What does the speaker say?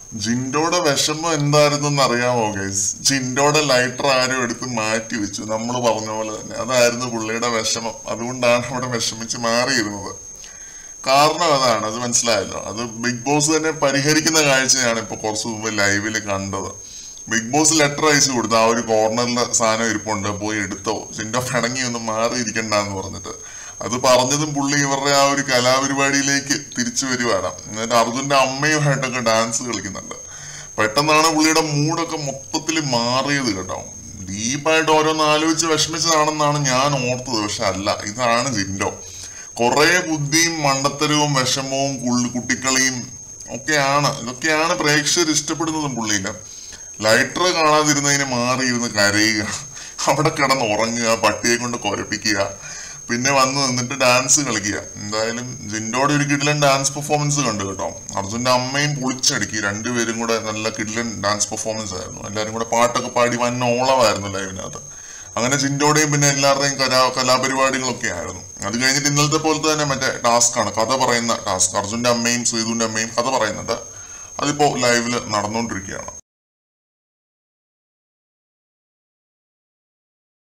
ജിൻഡോയുടെ വിഷമം എന്തായിരുന്നെന്ന് അറിയാമോ guys ജിൻഡോയുടെ lighter ആരും എടുത്ത് മാറ്റി വെച്ചു നമ്മൾ പറഞ്ഞ പോലെ തന്നെ അതായിരുന്നു പുള്ളിയുടെ വിഷമം അതുകൊണ്ടാണ് അവിടെ വിഷമിച്ച് മാറിയിരുന്നത് കാരണം അതാണ് അത് മനസ്സിലായല്ലോ അത് ബിഗ് ബോസ് തന്നെ പരിഹരിക്കുന്ന കാഴ്ചയാണ് ഇപ്പൊ കുറച്ച് മുമ്പ് ലൈവിൽ കണ്ടത് ബിഗ് ബോസ് ലെറ്റർ അയച്ചു കൊടുത്തു ആ ഒരു കോർണറിലെ സാധനം ഇരിപ്പുണ്ട് പോയി എടുത്തോ ജിൻഡോ പിണങ്ങി ഒന്ന് മാറിയിരിക്കണ്ടെന്ന് പറഞ്ഞിട്ട് അത് പറഞ്ഞതും പുള്ളി ഇവരുടെ ആ ഒരു കലാപരിപാടിയിലേക്ക് തിരിച്ചു വരുവാണ് എന്നിട്ട് അർജുന്റെ അമ്മയുമായിട്ടൊക്കെ ഡാൻസ് കളിക്കുന്നുണ്ട് പെട്ടെന്നാണ് പുള്ളിയുടെ മൂഡൊക്കെ മൊത്തത്തിൽ മാറിയത് കേട്ടോ ഡീപ്പായിട്ട് ഓരോന്ന് ആലോചിച്ച് വിഷമിച്ചതാണെന്നാണ് ഞാൻ ഓർത്തത് പക്ഷെ അല്ല ഇതാണ് ജിൻഡോ കുറെ ബുദ്ധിയും മണ്ടത്തരവും വിഷമവും കുള്ളി കുട്ടിക്കളിയും ഒക്കെയാണ് ഇതൊക്കെയാണ് പ്രേക്ഷകർ ഇഷ്ടപ്പെടുന്നതും പുള്ളിയില് ലൈറ്റർ കാണാതിരുന്നതിന് മാറിയിരുന്ന് കരയുക അവിടെ കിടന്ന് ഉറങ്ങുക പട്ടിയെ കൊണ്ട് കുരപ്പിക്കുക പിന്നെ വന്ന് നിന്നിട്ട് ഡാൻസ് കളിക്കുക എന്തായാലും ജിൻഡോടെ ഒരു കിഡിലൻ ഡാൻസ് പെർഫോമൻസ് കണ്ടു കേട്ടോ അർജുന്റെ അമ്മയും പൊളിച്ചടുക്കി രണ്ടുപേരും കൂടെ നല്ല കിഡിലൻ ഡാൻസ് പെർഫോമൻസ് ആയിരുന്നു എല്ലാവരും കൂടെ പാട്ടൊക്കെ പാടി വൻ ഓളമായിരുന്നു ലൈവിനകത്ത് അങ്ങനെ ജിൻഡോടെയും പിന്നെ എല്ലാവരുടെയും കലാ കലാപരിപാടികളൊക്കെ ആയിരുന്നു അത് കഴിഞ്ഞിട്ട് ഇന്നലത്തെ പോലത്തെ തന്നെ മറ്റേ ടാസ്ക് ആണ് കഥ പറയുന്ന ടാസ്ക് അർജുന്റെ അമ്മയും ശ്രീതുവിന്റെ അമ്മയും കഥ പറയുന്നുണ്ട് അതിപ്പോ ലൈവില് നടന്നുകൊണ്ടിരിക്കുകയാണ്